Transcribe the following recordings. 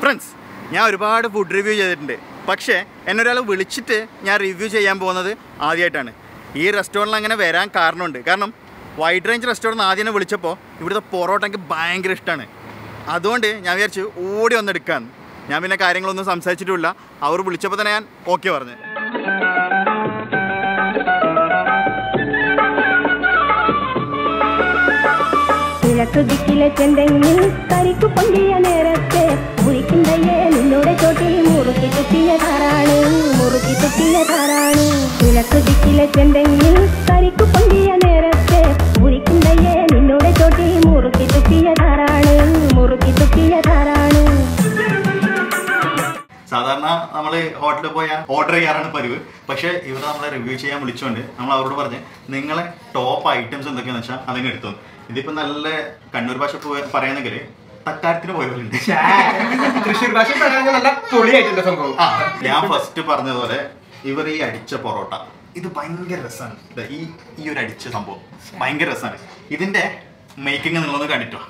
Friends ഞാൻ ഒരുപാട് food review ചെയ്തിട്ടുണ്ട് പക്ഷേ എന്നെ ഒരാൾ വിളിച്ചിട്ട് ഞാൻ റിവ്യൂ ചെയ്യാൻ പോകുന്നത് ആദ്യമായിട്ടാണ് ഈ റെസ്റ്റോറൻറ്റിൽ അങ്ങനെ വരാൻ കാരണമുണ്ട് കാരണം വൈഡ് റേഞ്ച് റെസ്റ്റോറൻറ്റ് ആദ്യം എന്നെ വിളിച്ചപ്പോൾ ഇവിടുത്തെ പൊറോട്ട എനിക്ക് ഭയങ്കര ഇഷ്ടമാണ് അതുകൊണ്ട് ഞാൻ വിചാരിച്ചു ഓടി വന്നെടുക്കാന്ന് ഞാൻ പിന്നെ കാര്യങ്ങളൊന്നും സംസാരിച്ചിട്ടുമില്ല അവർ വിളിച്ചപ്പോൾ തന്നെ ഞാൻ ഓക്കെ പറഞ്ഞു കിഴക്ക് ദിക്കിലെ ചെന്തെങ്ങിൽ കരിക്കു പൊങ്കിയ നേരത്തെ മുറിക്കിന്തയെ നിന്നോടെ ചോട്ടിൽ മുറുക്കി തുപ്പിയ താറാണ് മുറുക്കി തുപ്പിയ താറാണ് കിഴക്ക് ദിക്കിലെ ചെന്തെങ്ങിൽ കരിക്കു പൊങ്കിയ നേരത്തെ മുറിക്കിന്തയെ നിന്നോടെ ചോട്ടിൽ മുറുക്കി തുപ്പിയ താറാണ് മുറുക്കി തുപ്പിയ താറാണ് സാധാരണ നമ്മൾ ഹോട്ടലിൽ പോയാൽ ഓർഡർ ചെയ്യാറാണ് പതിവ് പക്ഷേ ഇവിടെ നമ്മളെ റിവ്യൂ ചെയ്യാൻ വിളിച്ചുകൊണ്ട് നമ്മൾ അവരോട് പറഞ്ഞ് നിങ്ങളെ ടോപ്പ് ഐറ്റംസ് എന്തൊക്കെയാണെന്ന് വെച്ചാൽ അതങ്ങ് എടുത്തു ഇതിപ്പോൾ നല്ല കണ്ണൂർ ഭാഷ പോയ- പറയുന്നെങ്കിൽ തക്കാരത്തിന് പോയവരുണ്ട് തൃശ്ശൂർ ഭാഷ പറയുന്നത് നല്ല പൊളിയായിട്ടുണ്ട് സംഭവം ആ, ഞാൻ ഫസ്റ്റ് പറഞ്ഞതുപോലെ ഇവർ ഈ അടിച്ച പൊറോട്ട ഇത് ഭയങ്കര രസമാണ് ഈ ഈ ഒരു അടിച്ച സംഭവം ഭയങ്കര രസമാണ് ഇതിന്റെ മേക്കിംഗ് നിങ്ങളൊന്ന് കണ്ടിട്ടോ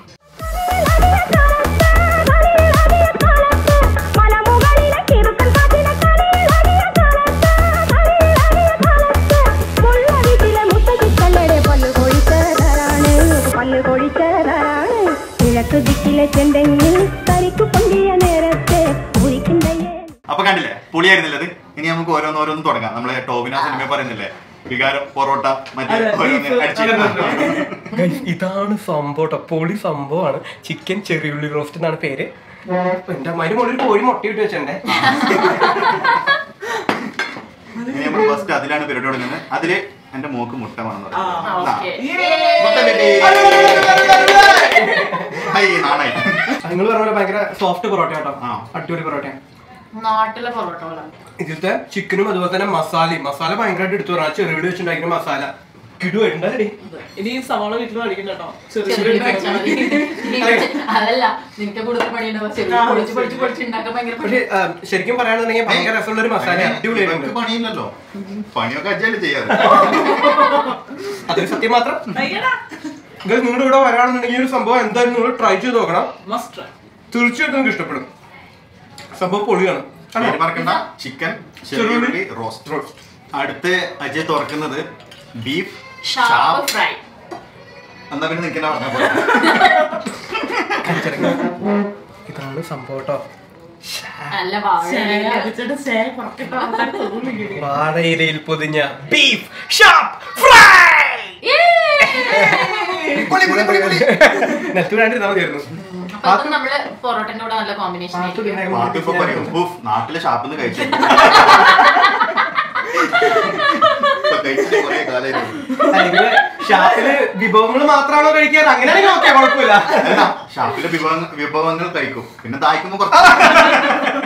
മലമുകളിലെ കിറുക്കൻ കാറ്റിലെ കളിയിലടിയ കാലത്ത്, കളിയിലടിയ കാലത്ത്, മുള്ള വീട്ടിലെ മുത്തശ്ശിക്കല്ലടെ പല്ല് കൊഴിച്ചതാരാണ്, പല്ല് കൊഴിച്ചതാരാണ്. കിഴക്ക് ദിക്കിലെ ചെന്തെങ്ങിൽ കരിക്കു പൊന്തിയ നേരത്തെ ഉരിക്കിന്തയെ അപ്പൊ കണ്ടില്ലേ പുളിയായിരുന്നില്ലത് ഇനി നമുക്ക് ഓരോന്നോരോന്ന് തുടങ്ങാം നമ്മളെ ടോവിന സിനിമ പറയുന്നില്ലേ വികാരം പൊറോട്ട മറ്റേ അതെ, ഓരോന്ന് beef, അടിച്ചിരുന്നു. Guys, ഇതാണ് സംഭവം ട്ടോ. പൊളി സംഭവമാണ് ചിക്കൻ ചെറിയുള്ളി റോസ്റ്റ് എന്നാണ് പേര് എന്റെ അമ്മയുടെ മുകളിൽ ഒരു കോഴി മുട്ടയിട്ട് വെച്ചിട്ടുണ്ടേ ഇനി നമ്മൾ ഫസ്റ്റ് അതിലാണ് പരിപാടി തുടങ്ങുന്നത് അതില് എന്റെ മോക്ക് മുട്ട വേണം ഓക്കേ. ഹൈ നാണായി നിങ്ങൾ പറഞ്ഞ പോലെ ഭയങ്കര സോഫ്റ്റ് പൊറോട്ട കേട്ടോ ആ. അടിപൊളി പൊറോട്ട നാട്ടിലെ പൊറോട്ടകളാണ് ഇതിലത്തെ ചിക്കനും അതുപോലെ തന്നെ മസാലയും മസാല ഭയങ്കരമായിട്ട് എടുത്തു പറഞ്ഞാൽ ചെറുപടി വെച്ചുണ്ടാക്കുന്ന മസാല കിടുവായിട്ടുണ്ടല്ലേ ഇനി സവാള വീട്ടിൽ മേടിക്കണ്ടോ ചെറിയ പഠിച്ചാൽ മതി. അതല്ല നിനക്ക് കൂടുതൽ പണിയുണ്ടാവും ചെറിയ പൊളിച്ച് പൊളിച്ച് പൊളിച്ച് ഉണ്ടാക്കാൻ ഭയങ്കര പണി. പക്ഷെ ആ, ശരിക്കും പറയുകയാണെന്നുണ്ടെങ്കിൽ ഭയങ്കര രസമുള്ള ഒരു മസാല അടിപൊളിയായിട്ടുണ്ട് ഇവർക്ക് പണിയില്ലല്ലോ പണിയൊക്കെ അജ്ജാല് ചെയ്യാറ് അതൊരു സത്യം മാത്രം അയ്യടാ ഗൈസ് നിങ്ങളുടെ ഇവിടെ വരാണെന്നുണ്ടെങ്കിൽ ഈ ഒരു സംഭവം എന്തായാലും നിങ്ങൾ ട്രൈ ചെയ്ത് നോക്കണം മസ്റ്റ് തീർച്ചയായിട്ടും നിങ്ങൾക്ക് ഇഷ്ടപ്പെടും സംഭവം പൊളിയാണ് പേര് മറക്കണ്ട ചിക്കൻ ചെറുള്ളി റോസ്റ്റ് റോസ്റ്റ് അടുത്ത് അജയ് തുറക്കുന്നത് ബീഫ് ഷാർപ്പ് ഫ്രൈ എന്നാ പിന്നെ നിൽക്കുന്ന പറഞ്ഞ പോലെ ഇതാണ് സംഭവം കേട്ടോ നല്ല വാഴ അടിച്ചിട്ട് സ്റ്റേ പുറത്തിട്ട് ആൾക്കാർ തോന്നുന്നു വാഴയിലയിൽ പൊതിഞ്ഞ ബീഫ് ഷാപ്പ് ഫ്രൈ നെറ്റ് വിടാണ്ടിരുന്നാ മതിയായിരുന്നു അപ്പൊ ഇത് നമ്മള് പൊറോട്ടന്റെ കൂടെ നല്ല കോമ്പിനേഷൻ ആയിരിക്കും പാട്ടിപ്പോ പറയും "ഉഫ്, നാട്ടിലെ ഷാപ്പിൽ നിന്ന് കഴിച്ചു ഇപ്പൊ കഴിച്ചിട്ട് കുറേ കാലമായിരുന്നു അല്ലെങ്കിൽ ഷാപ്പില് വിഭവങ്ങൾ മാത്രമാണോ കഴിക്കാൻ അങ്ങനെയാണെങ്കിൽ ഓക്കെ കുഴപ്പമില്ല അല്ല ഷാപ്പിലെ വിഭവങ്ങൾ വിഭവങ്ങൾ കഴിക്കും പിന്നെ ദാഹിക്കുമ്പോ കുറച്ച്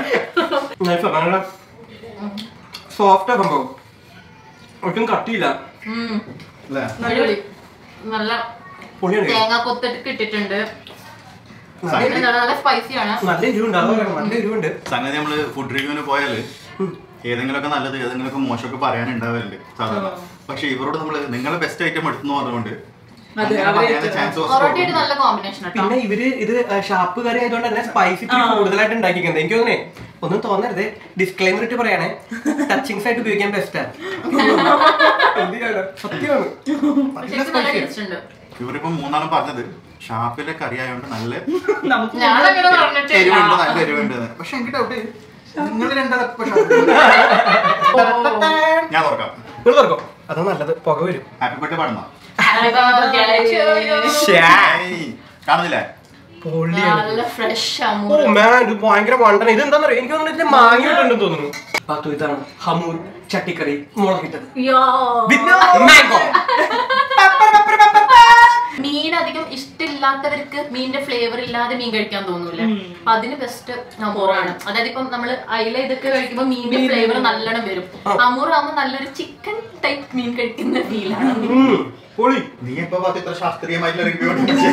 സോഫ്റ്റ് സംഭവം ഒട്ടും കട്ടിയില്ല ഉം. അല്ലേ അടിപൊളി നല്ല പൊളിയാണ് തേങ്ങ കൊത്തിട്ട് ഇട്ടിട്ടുണ്ട് സംഗതി പിന്നെ നല്ല സ്പൈസി ആണ് നല്ല എരിവുണ്ട് അതാ പറയാം നല്ല എരിവുണ്ട് സംഗതി നമ്മള് ഫുഡ് റിവ്യൂവിന് പോയാല് ഏതെങ്കിലുമൊക്കെ നല്ലത് ഏതെങ്കിലുമൊക്കെ മോശമൊക്കെ പറയാനുണ്ടാവലുണ്ട് സാധാരണ പക്ഷെ ഇവരോട് നമ്മള് നിങ്ങളെ ബെസ്റ്റ് ഐറ്റം എടുത്തു പറഞ്ഞുകൊണ്ട് അതെ, അവരെ ചാൻസ് പൊറോട്ടയായിട്ട് നല്ല കോമ്പിനേഷൻ കേട്ടോ പിന്നെ ഇവര് ഇത് ഷാപ്പ് കറി ആയതുകൊണ്ട് തന്നെ സ്പൈസി കൂടുതലായിട്ട് ഉണ്ടാക്കിക്കുന്നത് എനിക്ക് തോന്നേ ഒന്നും തോന്നരുത് ഡിസ്ക്ലൈമർ ഇട്ട് പറയണേ ടച്ചിങ്സ് ആയിട്ട് ഉപയോഗിക്കാൻ ബെസ്റ്റാണ് സത്യമാണ് നല്ല ശരിക്കും നല്ല സ്പൈസി ടേസ്റ്റ് ഉണ്ട് ഇവരിപ്പോ മൂന്നാളും പറഞ്ഞത് ഷാപ്പിലെ കറി ആയതുകൊണ്ട് നല്ല നമുക്ക് ഞാനങ്ങനെ പറഞ്ഞിട്ടില്ല എരിവുണ്ട് നല്ല എരിവുണ്ട് പക്ഷെ എനിക്ക് ഡൗട്ട് നിങ്ങൾ രണ്ടാളും ഞാൻ ഓർക്കാം നിങ്ങൾ തുറക്കോ അതാ നല്ലത് പുക വരും ഹാപ്പി ബർത്ത്ഡേ പാടുന്ന Happy birthday to you. കാണുന്നില്ലേ പൊള്ളിയാണ് നല്ല ഫ്രഷ് ഓ അമൂർ മാൻ ഇത് ഭയങ്കര വണ്ടന ഇത് എന്താണെന്ന് അറിയാം എനിക്ക് തോന്നുന്നു ഇതിൽ മാങ്ങിയിട്ടുണ്ടെന്ന് തോന്നുന്നു പത്തു ഇതാണ് ഹമൂർ ചട്ടിക്കറി മുളകിട്ടത് മാംഗോ മീൻ അധികം ഇഷ്ടമില്ലാത്തവർക്ക് മീനിന്റെ ഫ്ലേവർ ഇല്ലാതെ മീൻ കഴിക്കാൻ തോന്നൂല അപ്പൊ അതിന് ബെസ്റ്റ് അമൂറാണ് അതായത് ഇപ്പം നമ്മള് അയില ഇതൊക്കെ കഴിക്കുമ്പോ മീനിന്റെ ഫ്ലേവർ നല്ലോണം വരും അമൂർ ആവുമ്പോ നല്ലൊരു ചിക്കൻ ടൈപ്പ് മീൻ കഴിക്കുന്ന ഫീലാണ് പൊളി നീ എപ്പോ பார்த்து ഇത്ര ശാസ്ത്രീയമായിട്ടുള്ള റിവ്യൂ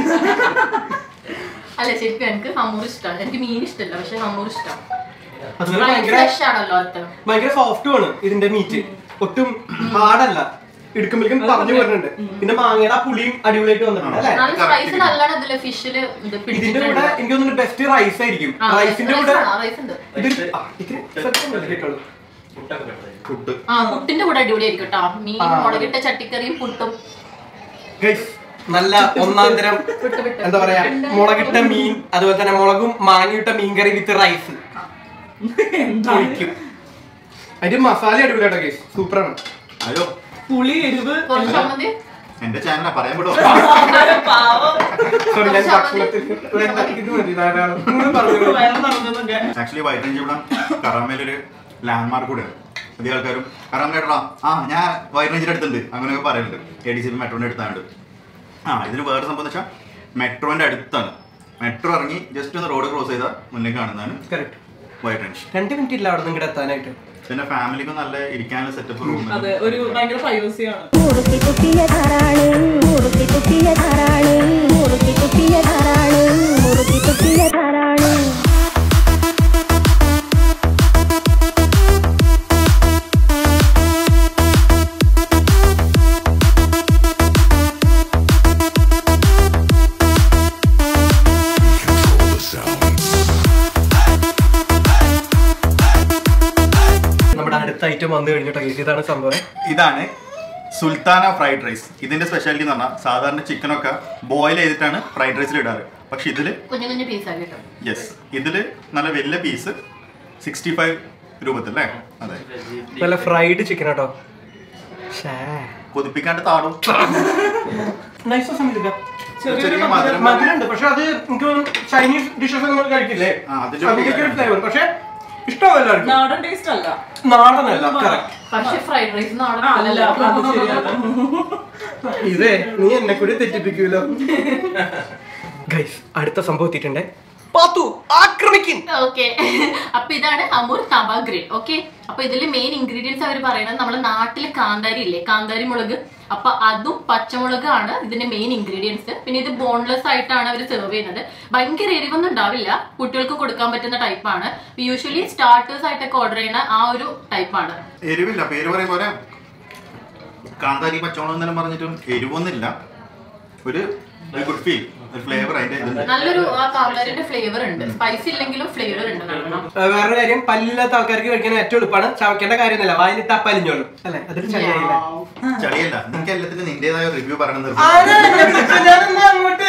അല്ല ശരിക്കും എനിക്ക് ഹമൂർ ഇഷ്ടമാണ് എനിക്ക് മീൻ ഇഷ്ടമല്ല പക്ഷെ ഹമൂർ ഇഷ്ടം അതുപോലെ ഭയങ്കര ഫ്രഷ് ആണല്ലോ അത് ഭയങ്കര സോഫ്റ്റും ആണ് ഇതിന്റെ മീറ്റ് ഒട്ടും ഹാർഡല്ല എടുക്കുമ്പോഴേക്കും പറഞ്ഞു വരുന്നുണ്ട് പിന്നെ മാങ്ങയുടെ ആ പുളിയും അടിപൊളിയായിട്ട് വന്നിട്ടുണ്ട് അല്ലേ നല്ല സ്പൈസ് നല്ലോണം ഇതില് ഫിഷില് ഇത് ഇതിന്റെ പിടിച്ചിട്ടുണ്ട് കൂടെ എനിക്ക് തോന്നുന്നു ബെസ്റ്റ് റൈസ് ആയിരിക്കും ആ, റൈസിന്റെ rice കൂടെ ആണോ? rice ഉണ്ട് ഇത് ആ, ഇത്തിരി സ്വല്പം മതി കേട്ടോളൂ. ഫുഡ് ആ പുട്ടിന്റെ കൂടെ അടിപൊളിയായിരിക്കും കേട്ടോ മീൻ ആ. മുളകിട്ട ചട്ടിക്കറിയും പുട്ടും Guys, നല്ല ഒന്നാം തരം വിട്ട് വിട്ട് എന്താ പറയാ മുളകിട്ട മീൻ അതുപോലെ തന്നെ മുളകും മാങ്ങിയിട്ട മീൻകറി വിത്ത് റൈസ് ഒഴിക്കും അതിന്റെ മസാല അടിപൊളിയാട്ടോ കേസ് സൂപ്പറാണ് അയ്യോ പുളി എരിവ് കുറച്ച് ചമ്മന്തി എന്റെ ചാനലാ പറയാൻ വിടുവോ പാവം സോറി ഞാൻ കുറച്ച് ഭക്ഷണത്തിൽ വേണ്ട, ഇത് മതി ധാരാളം നിങ്ങൾ പറഞ്ഞോളൂ. വയറ് നിറഞ്ഞതൊക്കെ ആക്ച്വലി വൈറ്റ് റേഞ്ച് ഇവിടെ കറാമേലൊരു ലാൻഡ് മാർക്ക് കൂടെയാണ് അധികം ആൾക്കാരും കറാമേലടാ ആ ഞാൻ വൈറ്റ് റേഞ്ചിന്റെ അടുത്തുണ്ട് അങ്ങനെയൊക്കെ പറയുന്നുണ്ട് എ ഡി സി പി മെട്രോന്റെ അടുത്താണ്ട് ആ ഇതിന് വേറെ സംഭവം എന്ന് വെച്ചാൽ മെട്രോന്റെ അടുത്താണ് മെട്രോ ഇറങ്ങി ജസ്റ്റ് ഒന്ന് റോഡ് ക്രോസ് ചെയ്താൽ മുന്നേ കാണുന്നതാണ് Correct. വൈറ്റ് റേഞ്ച് രണ്ട് മിനിറ്റ് ഇല്ല അവിടെ നിന്ന് എത്താനായിട്ട് പിന്നെ ഫാമിലിക്ക് നല്ല ഇരിക്കാനുള്ള സെറ്റപ്പ് റൂം അതെ ഒരു ഭയങ്കര പ്രൈവസിയാണ് മുറുക്കി തുപ്പിയതാരാണ് മുറുക്കി തുപ്പിയതാരാണ് മുറുക്കി തുപ്പിയതാരാണ് മുറുക്കി തുപ്പിയതാരാണ് നമ്മുടെ അടുത്ത ഐറ്റം വന്നു കഴിഞ്ഞിട്ടോ guys. ഇതാണ് സംഭവം ഇതാണ് സുൽത്താന ഫ്രൈഡ് റൈസ് ഇതിന്റെ സ്പെഷ്യാലിറ്റി എന്ന് പറഞ്ഞാൽ സാധാരണ ചിക്കനൊക്കെ ബോയിൽ ചെയ്തിട്ടാണ് ഫ്രൈഡ് റൈസിൽ ഇടാറ് പക്ഷെ ഇതില് കുഞ്ഞു കുഞ്ഞു പീസാക്കി കേട്ടോ യെസ് ഇതില് നല്ല വലിയ പീസ് സിക്സ്റ്റി ഫൈവ് രൂപത്തിൽ അല്ലേ അതെ നല്ല ഫ്രൈഡ് ചിക്കൻ കേട്ടോ കൊതിപ്പിക്കാണ്ട് താടും നൈസ് സമയത്തില്ല ചെറിയ മധുരം മധുരമുണ്ട് പക്ഷെ അത് എനിക്ക് തോന്നുന്നു ചൈനീസ് ഡിഷസ് നമ്മൾ കഴിക്കില്ലേ ആ, അതിന്റെ അതിന്റെ ഫ്ലേവർ പക്ഷെ ഇഷ്ടമല്ല എല്ലാവർക്കും നാടൻ ടേസ്റ്റ് അല്ല നാടനല്ല correct. പക്ഷെ ഫ്രൈഡ് റൈസ് നാടൻ ആ, അല്ല അത് ശരിയാണ് ഇതേ നീ എന്നെ കൂടി തെറ്റിപ്പിക്കൂലോ ഗൈസ് അടുത്ത സംഭവം എത്തിയിട്ടുണ്ട് പാത്തു ആക്രമിക്കും ഓക്കെ അപ്പൊ ഇതാണ് അമൂർ തവ ഗ്രിൽ ഓക്കെ അപ്പൊ ഇതിൽ മെയിൻ ഇൻഗ്രീഡിയൻസ് അവർ പറയുന്നത് നമ്മുടെ നാട്ടില് കാന്താരി ഇല്ലേ കാന്താരി മുളക് അപ്പൊ അതും പച്ചമുളകാണ് ഇതിന്റെ മെയിൻ ഇൻഗ്രീഡിയൻസ് പിന്നെ ഇത് ബോൺലെസ് ആയിട്ടാണ് അവർ സെർവ് ചെയ്യുന്നത് ഭയങ്കര എരിവൊന്നും ഉണ്ടാവില്ല കുട്ടികൾക്ക് കൊടുക്കാൻ പറ്റുന്ന ടൈപ്പാണ് യൂഷ്വലി സ്റ്റാർട്ടേഴ്സ് ആയിട്ടൊക്കെ ഓർഡർ ചെയ്യുന്ന ആ ഒരു ടൈപ്പാണ് എരിവില്ല പേര് പറയും പോലെ കാന്താരി പച്ചമുളക് എന്നെല്ലാം പറഞ്ഞിട്ടും എരിവൊന്നുമില്ല ഒരു ഗുഡ് ഫീൽ ഒരു ഫ്ലേവർ അതിന്റെ ഇതുണ്ട് നല്ലൊരു ആ കാന്താരിന്റെ ഫ്ലേവർ ഉണ്ട് സ്പൈസ് ഇല്ലെങ്കിലും ഫ്ലേവർ ഉണ്ട് നല്ലോണം വേറൊരു കാര്യം പല്ലില്ലാത്ത ആൾക്കാർക്ക് കഴിക്കാൻ ഏറ്റവും എളുപ്പമാണ് ചവയ്ക്കേണ്ട കാര്യമൊന്നുമില്ല വായിലിട്ട് പലിഞ്ഞോളും അല്ലെ അതൊരു ചളിയായില്ലേ ചളിയല്ല നിനക്ക് എല്ലാത്തിനും നിന്റേതായ റിവ്യൂ പറയണം ആണ്, ഞാനെന്നാ അങ്ങോട്ട്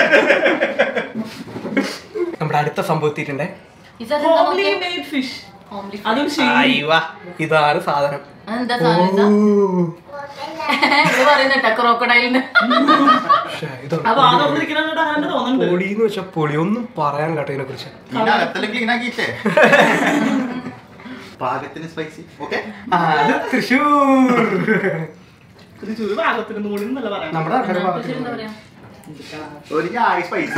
നമ്മുടെ അടുത്ത സംഭവം എത്തിയിട്ടുണ്ടേ ഇതെന്താ ഹോംലി നോക്കിയേ? Made fish Homely food. അതും ശരി അയ്യവാ, ഇതാണ് സാധനം അതെന്താ സാധനം ഇതാ? ഇത് പറയുന്നുണ്ടോ ക്രോക്കഡൈലിന് ശ്ശേ, ഇതാണ് അത് ആ തുറന്നിരിക്കണോട്ട് അങ്ങനെ തോന്നുന്നുണ്ട് പൊളിന്ന് വെച്ചാ പൊളി ഒന്നും പറയാൻ കേട്ടോ ഇതിനെ കുറിച്ച് ഇതിനകത്തെല്ലാം ക്ലീൻ ആക്കിയിട്ടേ പാകത്തിന് സ്പൈസി ഓക്കെ ആ, അത് തൃശ്ശൂർ തൃശ്ശൂർ ഭാഗത്തിന് കൂടി എന്നല്ല പറയാം നമ്മുടെ ആൾക്കാരുടെ എന്താ ഭാഗത്ത് പറയാ ഒരു ചായ സ്പൈസി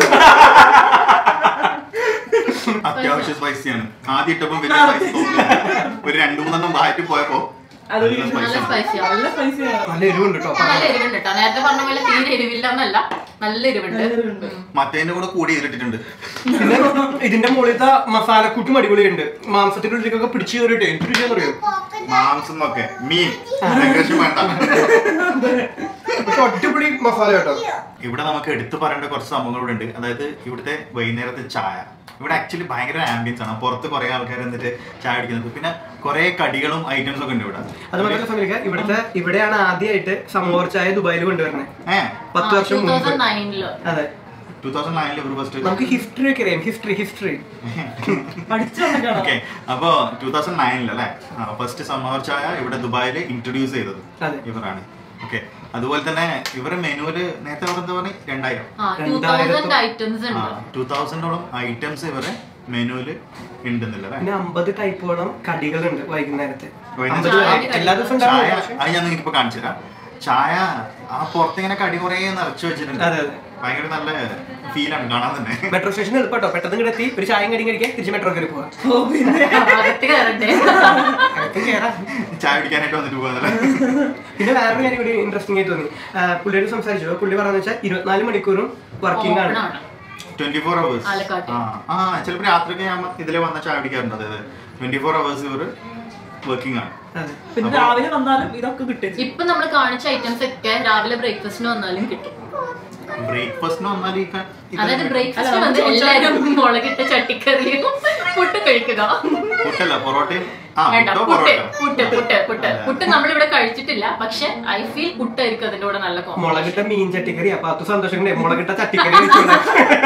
അത്യാവശ്യം സ്പൈസിയാണ് ആദ്യം ഇട്ടപ്പോ വലിയ സ്പൈസി തോന്നുന്നു ഒരു രണ്ടു മൂന്നെണ്ണം വാറ്റി പോയപ്പോ അത് നല്ല നല്ല സ്പൈസിയാണ് സ്പൈസിയാണ് നല്ല സ്പൈസിയാണ് നല്ല എരിവുണ്ട് കേട്ടോ നല്ല എരിവുണ്ട് കേട്ടോ നേരത്തെ പറഞ്ഞ പോലെ തീരെ എരിവില്ല എന്നല്ല നല്ല എരിവുണ്ട് എരിവുണ്ട്. ഉം. മറ്റേന്റെ കൂടെ കൂടി ചെയ്തിട്ടുണ്ട് പിന്നെ ഇതിന്റെ മുകളിലത്തെ മസാലക്കൂട്ടും അടിപൊളിയുണ്ട് മാംസത്തിന്റെ ഉള്ളിലേക്കൊക്കെ പിടിച്ചു കയറിയിട്ട് എന്ത് രുചിയാന്ന് അറിയോ മാംസം ഒക്കെ മീൻ ഡെക്കറേഷൻ വേണ്ട പക്ഷെ അടിപൊളി മസാല കേട്ടോ ഇവിടെ നമുക്ക് എടുത്തു പറയേണ്ട കുറച്ച് സംഭവങ്ങളൂടെ ഉണ്ട് അതായത് ഇവിടുത്തെ വൈകുന്നേരത്തെ ചായ ഇവിടെ ആക്ച്വലി ഭയങ്കര ആംബിയൻസ് ആണ് പുറത്ത് കുറെ ആൾക്കാർ എന്നിട്ട് ചായ കുടിക്കുന്നത് പിന്നെ കുറെ കടികളും ഐറ്റംസ് ഒക്കെ ഉണ്ട് ഇവിടെ അത് മാത്രമല്ല സമീക ഇവിടുത്തെ ഇവിടെയാണ് ആദ്യമായിട്ട് സമോർ ചായ ദുബായിൽ കൊണ്ടുവരണേ ഏഹ് പത്ത് വർഷം മുമ്പ് 2009 ല്. അതെ ടൂ തൗസൻഡ് നയനിൽ ഇവർ ഫസ്റ്റ് നമുക്ക് ഹിസ്റ്ററി ഒക്കെ അറിയാം ഹിസ്റ്ററി ഹിസ്റ്ററി പഠിച്ചു വന്നിട്ടാണോ ഓക്കെ അപ്പോ ടൂ തൗസൻഡ് നയനിൽ അല്ലേ ഫസ്റ്റ് സമ്മർ ചായ ഇവിടെ ദുബായിൽ ഇൻട്രൊഡ്യൂസ് ചെയ്തത് അതെ. ഇവരാണ് ഓക്കെ അതുപോലെ തന്നെ ഇവരുടെ മെനുവില് നേരത്തെ പറഞ്ഞ എന്താ പറഞ്ഞ രണ്ടായിരം ആ, 2000 ഐറ്റംസ് ഉണ്ട് ടൂ തൗസൻഡോളം ഐറ്റംസ് ഇവരെ മെനുവില് ഉണ്ടെന്നില്ല അല്ലേ പിന്നെ അമ്പത് ടൈപ്പോളം കടികളുണ്ട് വൈകുന്നേരത്തെ വൈകുന്നേരം അമ്പത് ചായ വരെ. എല്ലാ ദിവസവും ചായ ഉണ്ടാവില്ല, പക്ഷെ- അത് ഞാൻ നിങ്ങൾക്ക് ഇപ്പൊ കാണിച്ചു തരാം ചായ ആ പുറത്തിങ്ങനെ കടി കുറേ നിറച്ചു വെച്ചിട്ടുണ്ട് അതെ, അതെ. ഭയങ്കര നല്ല ഫീലാണ് കാണാൻ തന്നെ മെട്രോ സ്റ്റേഷൻ എളുപ്പട്ടോ പെട്ടെന്ന് ഇങ്ങോട്ട് എത്തി ഒരു ചായയും കടിയും കഴിക്കാൻ തിരിച്ച് മെട്രോ കയറി പോവാം ഓ പിന്നെ അകത്ത് കയറണ്ടേ അകത്ത് കയറാം ചായ കുടിക്കാനായിട്ട് വന്നിട്ട് പോകുന്നല്ലേ പിന്നെ വേറൊരു കാര്യം കൂടി ഇൻട്രസ്റ്റിംഗ് ആയി തോന്നി ആ, പുള്ളിയോട് സംസാരിച്ചു പുള്ളി പറയുന്നത് വെച്ചാൽ ഇരുപത്തിനാല് മണിക്കൂറും വർക്കിംഗ് ആണ് Open ആണ്. Twenty four hours Alakkat. ആ ചിലപ്പോൾ രാത്രിയൊക്കെ ഞാൻ ഇതിലെ വന്ന ചായ കുടിക്കാറുണ്ട് അതായത് ട്വന്റി ഫോർ അവേഴ്സ് ഇവർ വർക്കിംഗ് ആണ് അതെ പിന്നെ രാവിലെ വന്നാലും ഇതൊക്കെ കിട്ടും ഇപ്പൊ നമ്മൾ കാണിച്ച ഐറ്റംസ് ഒക്കെ രാവിലെ ബ്രേക്ക്ഫാസ്റ്റിന് വന്നാലും കിട്ടും ബ്രേക്ക്ഫാസ്റ്റിന് വന്നാൽ ഈ ക- ഇത് അതായത് തന്നെ. ബ്രേക്ക്ഫാസ്റ്റ് അല്ല, വന്ന് നമുക്ക് എല്ലാവരും മുളകിട്ട ചട്ടിക്കറിയും പുട്ട് കഴിക്കുക പുട്ടല്ല പൊറോട്ടയും ആ വേണ്ട പുട്ടോ പുട്ട് പൊറോട്ട പുട്ട് പുട്ട് പുട്ട് പുട്ട് നമ്മളിവിടെ കഴിച്ചിട്ടില്ല പക്ഷെ ഐ ഫീൽ പുട്ടായിരിക്കും അതിന്റെ കൂടെ നല്ല കോമ്പോ മുളകിട്ട മീൻ ചട്ടിക്കറി അപ്പൊ അത് സന്തോഷം മുളകിട്ട ചട്ടിക്കറി വെച്ചോണ്ട്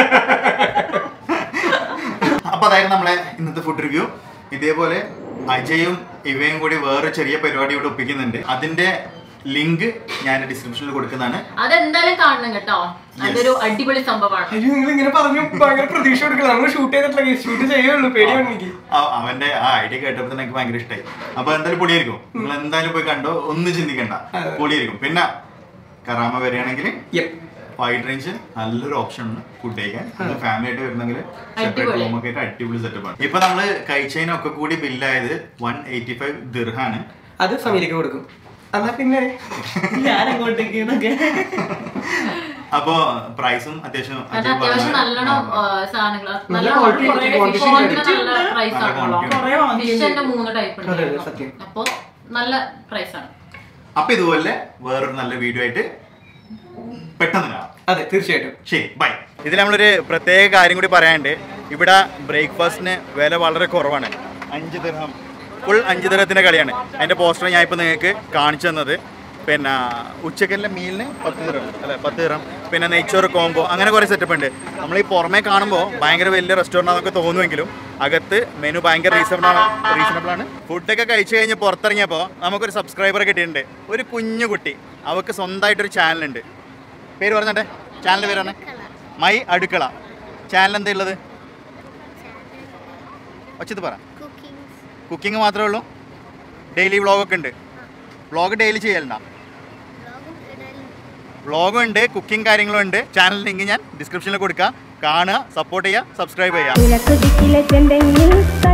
അപ്പൊ അതായിരുന്നു നമ്മളെ ഇന്നത്തെ ഫുഡ് റിവ്യൂ ഇതേപോലെ അജയും ഇവയും കൂടി വേറെ ചെറിയ പരിപാടി ഇവിടെ ഒപ്പിക്കുന്നുണ്ട് അതിന്റെ ലിങ്ക് ഞാൻ ഡിസ്ക്രിപ്ഷനിൽ കൊടുക്കുന്നതാണ് അതെന്തായാലും കാണണം കേട്ടോ അതൊരു അടിപൊളി സംഭവമാണ് അയ്യോ നിങ്ങൾ ഇങ്ങനെ പറഞ്ഞു ഭയങ്കര പ്രതീക്ഷ കൊടുക്കണം നമ്മൾ ഷൂട്ട് ചെയ്തിട്ടില്ല ഷൂട്ട് ചെയ്യുള്ളൂ പേടിയാണ് എനിക്ക് ആ- അവന്റെ ആ ഐഡിയ കേട്ടപ്പോൾ തന്നെ എനിക്ക് ഭയങ്കര ഇഷ്ടമായി അപ്പൊ എന്തായാലും പൊടിയായിരിക്കും നിങ്ങൾ എന്തായാലും പോയി കണ്ടോ ഒന്നും ചിന്തിക്കണ്ട പൊടിയായിരിക്കും പിന്നെ കറാമ വരികയാണെങ്കിൽ Yep. വൈഡ് റേഞ്ച് നല്ലൊരു ഓപ്ഷൻ ആണ് ഫുഡ് കഴിക്കാൻ ഫാമിലി ആയിട്ട് വരുന്നെങ്കിൽ സെപ്പറേറ്റ് അടിപൊളി. റൂം ഒക്കെ ആയിട്ട് അടിപൊളി സെറ്റപ്പ് ആണ് ഇപ്പൊ നമ്മള് കഴിച്ചതിനൊക്കെ കൂടി ബില്ലായത് വൺ എയ്റ്റി ഫൈവ് ദിർഹാണ് അത് ഫമിലിക്ക് കൊടുക്കും എന്നാ പിന്നെ ഞാൻ അങ്ങോട്ടേക്ക് എന്നൊക്കെ അപ്പൊ പ്രൈസും അത്യാവശ്യം അത് അജയ് അത്യാവശ്യം പറഞ്ഞ- നല്ലോണം ആ, നല്ലോണം നല്ല നല്ല quality, quality, quantity quality ഉണ്ട്. നല്ല പ്രൈസ് നല്ല ആണല്ലോ quantity ഉണ്ട്. കൊറേ വാങ്ങിയിട്ടുണ്ട്. ഫിഷിന്റെ മൂന്ന് ടൈപ്പ് അതെ, അതെ, ഉണ്ട് സത്യം. അപ്പൊ നല്ല പ്രൈസ് ആണ് അപ്പൊ ഇതുപോലെ വേറൊരു നല്ല വീഡിയോ ആയിട്ട് പെട്ടെന്ന് കാണാം അതെ തീർച്ചയായിട്ടും ശരി ബൈ ഇതിൽ നമ്മളൊരു പ്രത്യേക കാര്യം കൂടി പറയാനുണ്ട് ഇവിടെ ബ്രേക്ക്ഫാസ്റ്റിന് വില വളരെ കുറവാണ് അഞ്ച് ദിർഹം ഫുൾ അഞ്ച് ദിർഹത്തിൻ്റെ കളിയാണ് അതിൻ്റെ പോസ്റ്റർ ഞാൻ ഇപ്പോൾ നിങ്ങൾക്ക് കാണിച്ചു തന്നത് പിന്നെ ഉച്ചക്കലിലെ മീലിന് പത്ത് ദിർഹം അല്ലെ പത്ത് ദിർഹം പിന്നെ നെയ്ച്ചോറ് കോംബോ അങ്ങനെ കുറേ സെറ്റപ്പ് ഉണ്ട് നമ്മൾ ഈ പുറമേ കാണുമ്പോൾ ഭയങ്കര വലിയ റെസ്റ്റോറൻ്റ് ആണെന്നൊക്കെ തോന്നുമെങ്കിലും അകത്ത് മെനു ഭയങ്കര റീസണബിൾ ആണ് റീസണബിൾ ആണ് ഫുഡൊക്കെ കഴിച്ചു കഴിഞ്ഞ് പുറത്തിറങ്ങിയപ്പോൾ നമുക്കൊരു സബ്സ്ക്രൈബർ കിട്ടിയിട്ടുണ്ട് ഒരു കുഞ്ഞു കുട്ടി അവൾക്ക് സ്വന്തമായിട്ടൊരു ചാനലുണ്ട് പേര് പറഞ്ഞട്ടെ ചാനലിൻ്റെ പേരാണ് മൈ അടുക്കള ചാനൽ എന്താ ഉള്ളത് ഒച്ചത് പറ കുക്കിംഗ് മാത്രമേ ഉള്ളൂ ഡെയിലി വ്ളോഗൊക്കെ ഉണ്ട് വ്ളോഗ് ഡെയിലി ചെയ്യലുണ്ടോ വ്ളോഗും ഉണ്ട് കുക്കിംഗ് കാര്യങ്ങളും ഉണ്ട് ചാനൽ ലിങ്ക് ഞാൻ ഡിസ്ക്രിപ്ഷനിൽ കൊടുക്കാം കാണുക സപ്പോർട്ട് ചെയ്യുക സബ്സ്ക്രൈബ് ചെയ്യുക കിഴക്ക് ദിക്കിലെ ചെന്തെങ്ങിൽ